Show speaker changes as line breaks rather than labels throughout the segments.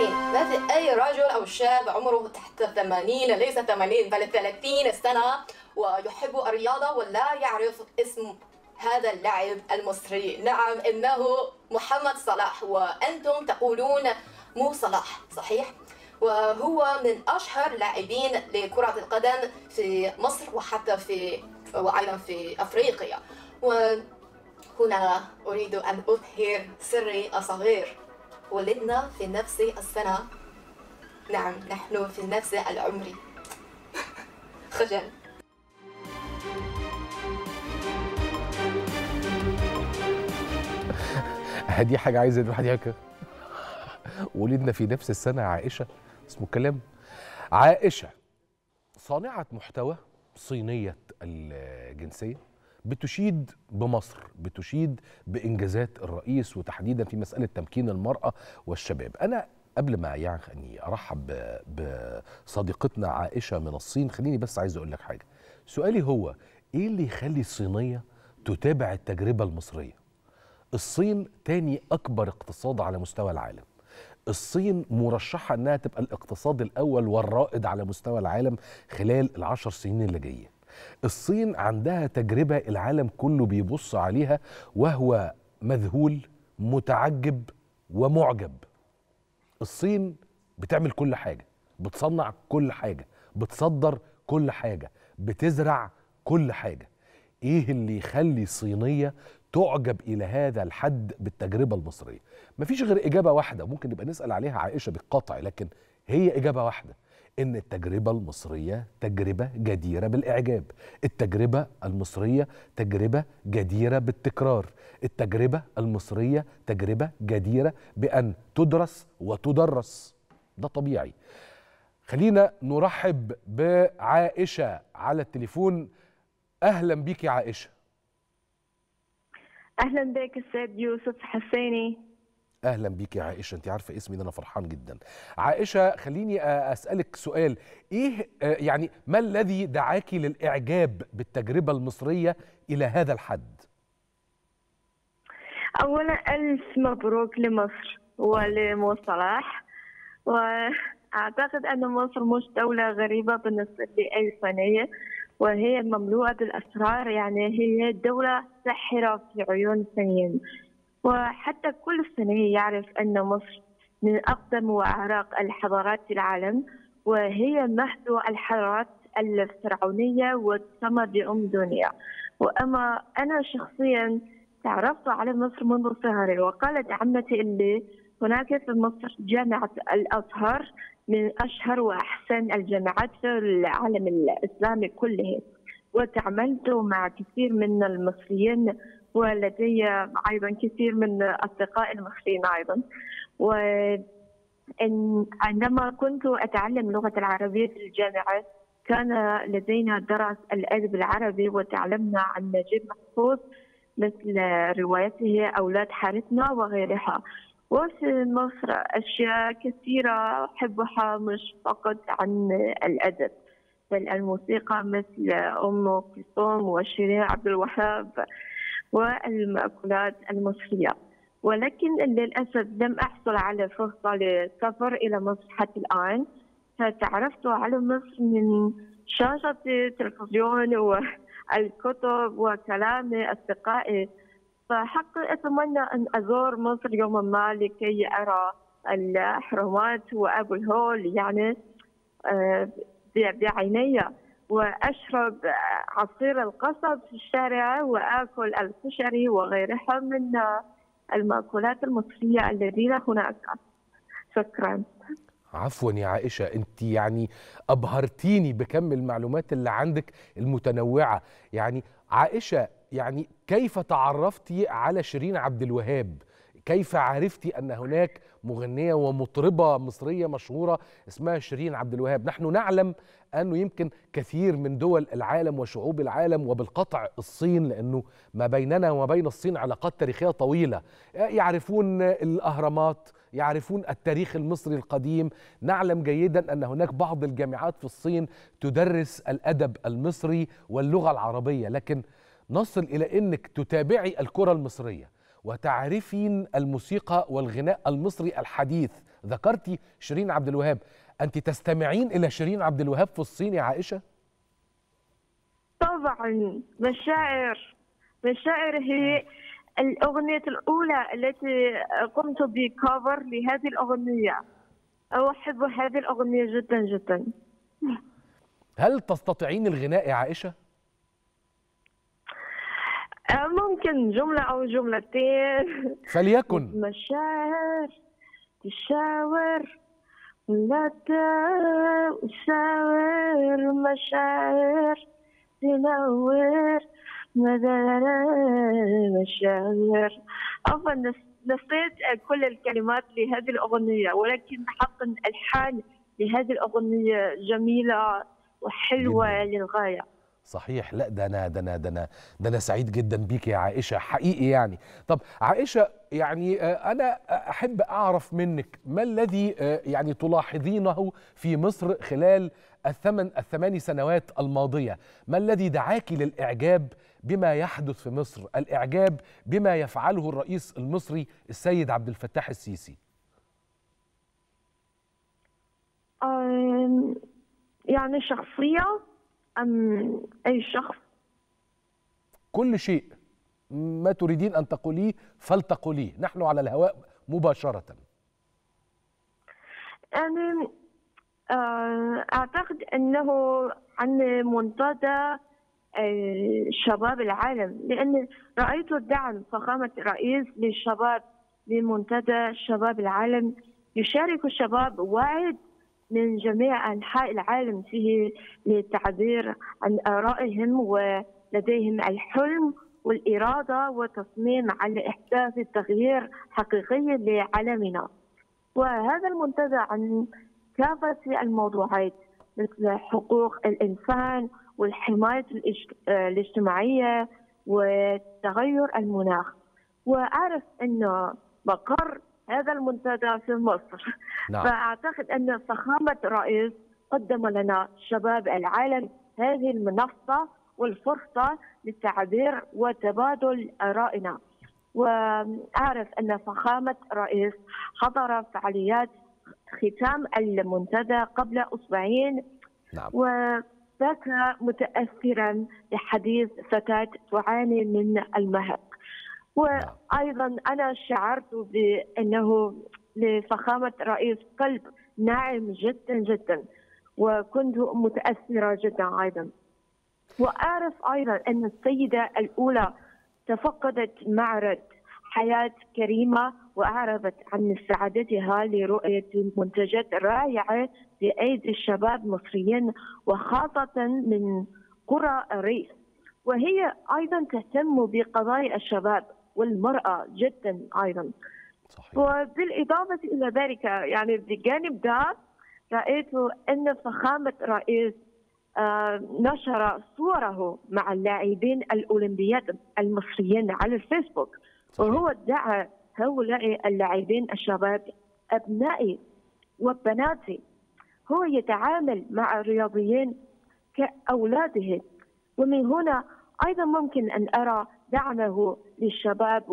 اسمعين ما في أي رجل أو شاب عمره تحت 80 ليس 80 بل 30 سنة ويحب الرياضة ولا يعرف اسم هذا اللاعب المصري نعم إنه محمد صلاح وأنتم تقولون مو صلاح صحيح؟ وهو من أشهر لاعبين لكرة القدم في مصر وحتى في وأيضا في أفريقيا وهنا أريد أن أظهر سري الصغير ولدنا في نفس السنة نعم نحن في نفس العمر خجل
دي حاجه عايزه الواحد يحكي ولدنا في نفس السنه عائشه اسمه كلام عائشه صانعه محتوى صينيه الجنسيه بتشيد بمصر بتشيد بانجازات الرئيس وتحديدا في مساله تمكين المراه والشباب انا قبل ما يعني ارحب ب- بصديقتنا عائشه من الصين خليني بس عايز اقول لك حاجه سؤالي هو ايه اللي يخلي الصينيه تتابع التجربه المصريه الصين تاني أكبر اقتصاد على مستوى العالم الصين مرشحة أنها تبقى الاقتصاد الأول والرائد على مستوى العالم خلال العشر سنين اللي جاية الصين عندها تجربة العالم كله بيبص عليها وهو مذهول متعجب ومعجب الصين بتعمل كل حاجة بتصنع كل حاجة بتصدر كل حاجة بتزرع كل حاجة ايه اللي يخلي الصينية تعجب الى هذا الحد بالتجربة المصرية مفيش غير اجابة واحدة ممكن نبقى نسأل عليها عائشة بالقطع لكن هي اجابة واحدة ان التجربة المصرية تجربة جديرة بالاعجاب التجربة المصرية تجربة جديرة بالتكرار التجربة المصرية تجربة جديرة بان تدرس وتدرس ده طبيعي خلينا نرحب بعائشة على التليفون اهلا بيك يا عائشه
أهلا بك السيد يوسف حسيني
اهلا بيك يا عائشه انت عارفه اسمي ده انا فرحان جدا عائشه خليني أ- اسالك سؤال ايه آه، يعني ما الذي دعاك للاعجاب بالتجربه المصريه الى هذا الحد
أولا ألف مبروك لمصر ولمو صلاح وأعتقد أن مصر مش دولة غريبة بالنسبة لأي صينية وهي مملوءة بالأسرار يعني هي دولة ساحرة في عيون الصينيين وحتى كل صيني يعرف أن مصر من أقدم وأعراق الحضارات في العالم وهي مهد الحضارات الفرعونية وتسمى بأم دنيا وأما أنا شخصيا تعرفت على مصر منذ صغري وقالت عمتي اللي هناك في مصر جامعة الأزهر من أشهر وأحسن الجامعات في العالم الإسلامي كله وتعاملت مع كثير من المصريين ولدي أيضا كثير من أصدقاء المصريين أيضا و إن عندما كنت أتعلم اللغة العربية في الجامعة كان لدينا درس الأدب العربي وتعلمنا عن نجيب محفوظ مثل روايته أولاد حارتنا وغيرها وفي مصر أشياء كثيرة أحبها مش فقط عن الأدب بل الموسيقى مثل أم كلثوم وشيرين عبد الوهاب والمأكولات المصرية ولكن للأسف لم أحصل على فرصة للسفر إلى مصر حتى الآن فتعرفت على مصر من شاشة التلفزيون والكتب وكلام أصدقائي فحقا أتمنى أن أزور مصر يوما ما لكي أرى الأهرامات وأبو الهول يعني آه، بعيني وأشرب عصير القصب في الشارع وآكل الكشري وغيرها من المأكولات المصرية الذين هناك شكرا
عفوا يا عائشه انت يعني ابهرتيني بكم المعلومات اللي عندك المتنوعه يعني عائشه يعني كيف تعرفتي على شيرين عبد الوهاب كيف عرفتي ان هناك مغنيه ومطربه مصريه مشهوره اسمها شيرين عبد الوهاب نحن نعلم انه يمكن كثير من دول العالم وشعوب العالم وبالقطع الصين لانه ما بيننا وما بين الصين علاقات تاريخيه طويله يعرفون الاهرامات يعرفون التاريخ المصري القديم نعلم جيدا ان هناك بعض الجامعات في الصين تدرس الادب المصري واللغه العربيه لكن نصل الى انك تتابعي الكره المصريه وتعرفين الموسيقى والغناء المصري الحديث ذكرتي شيرين عبد الوهاب انت تستمعين الى شيرين عبد الوهاب في الصين يا عائشه
طبعا مشاعر مشاعر هي الأغنية الأولى التي قمت بكفر لهذه الأغنية أحب هذه الأغنية جدا جدا
هل تستطيعين الغناء يا عائشه
آه، ممكن جملة أو جملتين
فليكن
مشاعر تشاور ولا تشاور مشاعر تنور مدار مشاعر عفوا نس- نسيت كل الكلمات لهذه الأغنية ولكن حقا ألحان لهذه الأغنية جميلة وحلوة للغاية
صحيح لا ده انا ده انا ده انا ده انا سعيد جدا بيك يا عائشه حقيقي يعني طب عائشه يعني آه، انا احب اعرف منك ما الذي آه، يعني تلاحظينه في مصر خلال الثمن الثماني سنوات الماضيه ما الذي دعاك للاعجاب بما يحدث في مصر الاعجاب بما يفعله الرئيس المصري السيد عبد الفتاح السيسي
أم، يعني شخصية أم أي شخص
كل شيء ما تريدين ان تقوليه فلتقوليه نحن على الهواء مباشره
يعني آه، أعتقد أنه عن منتدى آه، شباب العالم لأن رأيت دعم فخامة الرئيس للشباب لمنتدى شباب العالم يشارك الشباب واعد من جميع أنحاء العالم فيه للتعبير عن آرائهم ولديهم الحلم والإرادة والتصميم على إحداث التغيير حقيقي لعالمنا وهذا المنتدى عن كافة الموضوعات مثل حقوق الإنسان والحماية الاجت- آه، الاجتماعية وتغير المناخ وأعرف أن مقر هذا المنتدى في مصر
نعم
فأعتقد أن فخامة الرئيس قدم لنا شباب العالم هذه المنصة والفرصة للتعبير وتبادل آرائنا وأعرف أن فخامة الرئيس حضر فعاليات ختام المنتدى قبل أسبوعين
نعم
وبكى متأثرا بحديث فتاة تعاني من المهق وأيضا أنا شعرت بأنه لفخامة رئيس قلب ناعم جدا جدا وكنت متأثرة جدا أيضا وأعرف أيضا أن السيدة الأولى تفقدت معرض حياة كريمة وأعربت عن سعادتها لرؤية منتجات رائعة بأيدي الشباب المصريين وخاصة من قرى الريف وهي أيضا تهتم بقضايا الشباب والمرأة جدا أيضا
صحيح
وبالإضافة إلى ذلك يعني بجانب ده رأيت أن فخامة رئيس آه، نشر صوره مع اللاعبين الأولمبيات المصريين على الفيسبوك
صحيح.
وهو دعا هؤلاء اللاعبين الشباب أبنائي وبناتي هو يتعامل مع الرياضيين كأولاده ومن هنا أيضا ممكن أن أرى دعمه للشباب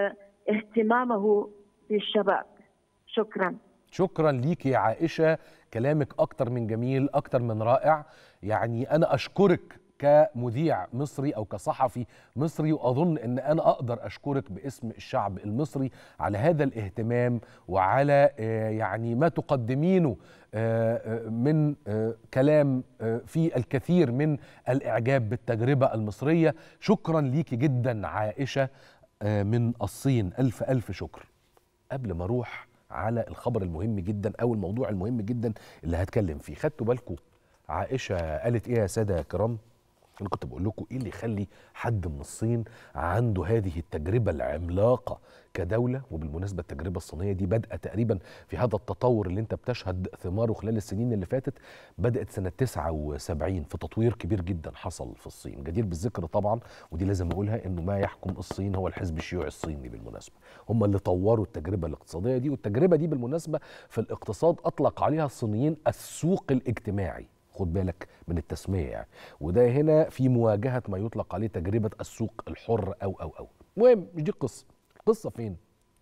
واهتمامه بالشباب شكرا
شكرا ليك يا عائشة كلامك أكتر من جميل أكتر من رائع يعني أنا أشكرك كمذيع مصري أو كصحفي مصري وأظن أن أنا أقدر أشكرك باسم الشعب المصري على هذا الاهتمام وعلى آه، يعني ما تقدمينه آه، آه، من آه، كلام آه، في الكثير من الإعجاب بالتجربة المصرية شكرا ليك جدا عائشة آه، من الصين ألف ألف شكر قبل ما اروح على الخبر المهم جدا او الموضوع المهم جدا اللي هتكلم فيه خدتوا بالكم عائشه قالت ايه يا ساده يا كرام انا كنت بقول لكم ايه اللي يخلي حد من الصين عنده هذه التجربه العملاقه كدوله وبالمناسبه التجربه الصينيه دي بادئه تقريبا في هذا التطور اللي انت بتشهد ثماره خلال السنين اللي فاتت بدات سنه 79 في تطوير كبير جدا حصل في الصين جدير بالذكر طبعا ودي لازم اقولها انه ما يحكم الصين هو الحزب الشيوعي الصيني بالمناسبه هم اللي طوروا التجربه الاقتصاديه دي والتجربه دي بالمناسبه في الاقتصاد اطلق عليها الصينيين السوق الاجتماعي خد بالك من التسميه يعني وده هنا في مواجهه ما يطلق عليه تجربه السوق الحر او او او المهم مش دي القصه القصه فين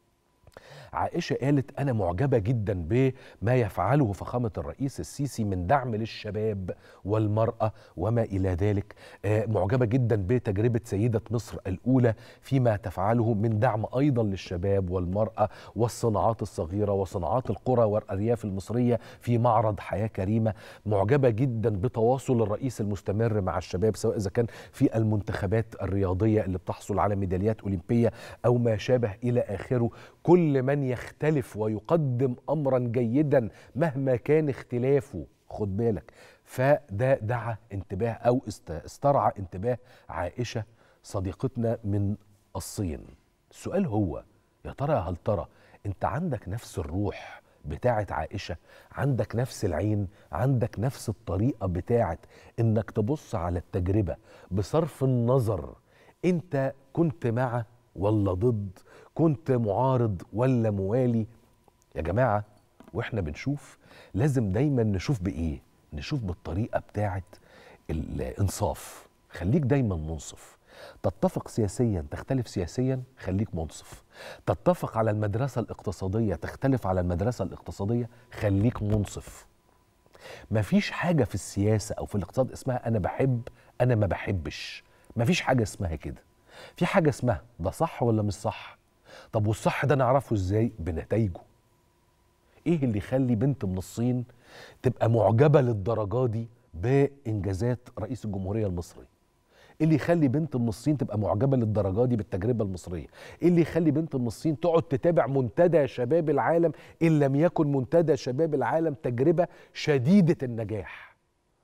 عائشة قالت أنا معجبة جدا بما يفعله فخامة الرئيس السيسي من دعم للشباب والمرأة وما إلى ذلك آه، معجبة جدا بتجربة سيدة مصر الأولى فيما تفعله من دعم أيضا للشباب والمرأة والصناعات الصغيرة وصناعات القرى والأرياف المصرية في معرض حياة كريمة معجبة جدا بتواصل الرئيس المستمر مع الشباب سواء إذا كان في المنتخبات الرياضية اللي بتحصل على ميداليات أولمبية أو ما شابه إلى آخره كل من يختلف ويقدم امرا جيدا مهما كان اختلافه خد بالك فده دعا انتباه او است- استرعى انتباه عائشه صديقتنا من الصين السؤال هو يا ترى هل ترى انت عندك نفس الروح بتاعه عائشه عندك نفس العين عندك نفس الطريقه بتاعه انك تبص على التجربه بصرف النظر انت كنت مع ولا ضد كنت معارض ولا موالي يا جماعه واحنا بنشوف لازم دايما نشوف بايه نشوف بالطريقه بتاعه الانصاف خليك دايما منصف تتفق سياسيا تختلف سياسيا خليك منصف تتفق على المدرسه الاقتصاديه تختلف على المدرسه الاقتصاديه خليك منصف مفيش حاجه في السياسه او في الاقتصاد اسمها انا بحب انا ما بحبش مفيش حاجه اسمها كده في حاجه اسمها ده صح ولا مش صح طب والصح ده نعرفه ازاي بنتائجه ايه اللي يخلي بنت من الصين تبقى معجبه للدرجه دي بانجازات رئيس الجمهوريه المصري ايه اللي يخلي بنت من الصين تبقى معجبه للدرجه دي بالتجربه المصريه ايه اللي يخلي بنت من الصين تقعد تتابع منتدى شباب العالم ان لم يكن منتدى شباب العالم تجربه شديده النجاح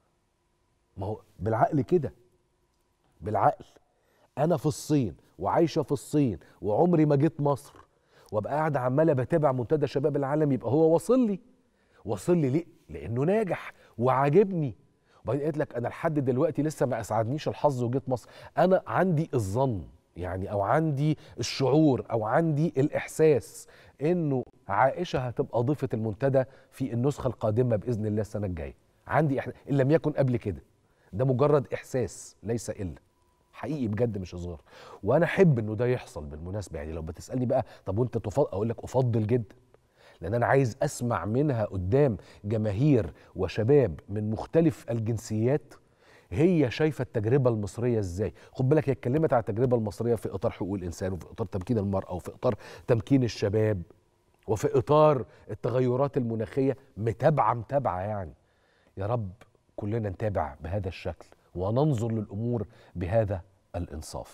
ما هو بالعقل كده بالعقل انا في الصين وعايشه في الصين وعمري ما جيت مصر وابقى قاعد عماله بتابع منتدى شباب العالم يبقى هو واصل لي واصل لي ليه لانه ناجح وعاجبني وبعدين قلت لك انا لحد دلوقتي لسه ما اسعدنيش الحظ وجيت مصر انا عندي الظن يعني او عندي الشعور او عندي الاحساس انه عائشه هتبقى ضيفه المنتدى في النسخه القادمه باذن الله السنه الجايه عندي إحنا... ان لم يكن قبل كده ده مجرد احساس ليس الا حقيقي بجد مش هزار وانا احب انه ده يحصل بالمناسبه يعني لو بتسالني بقى طب وانت تفضل اقول لك افضل جدا لان انا عايز اسمع منها قدام جماهير وشباب من مختلف الجنسيات هي شايفه التجربه المصريه ازاي خد بالك هي اتكلمت على التجربه المصريه في اطار حقوق الانسان وفي اطار تمكين المراه وفي اطار تمكين الشباب وفي اطار التغيرات المناخيه متابعه متابعه يعني يا رب كلنا نتابع بهذا الشكل وننظر للامور بهذا الانصاف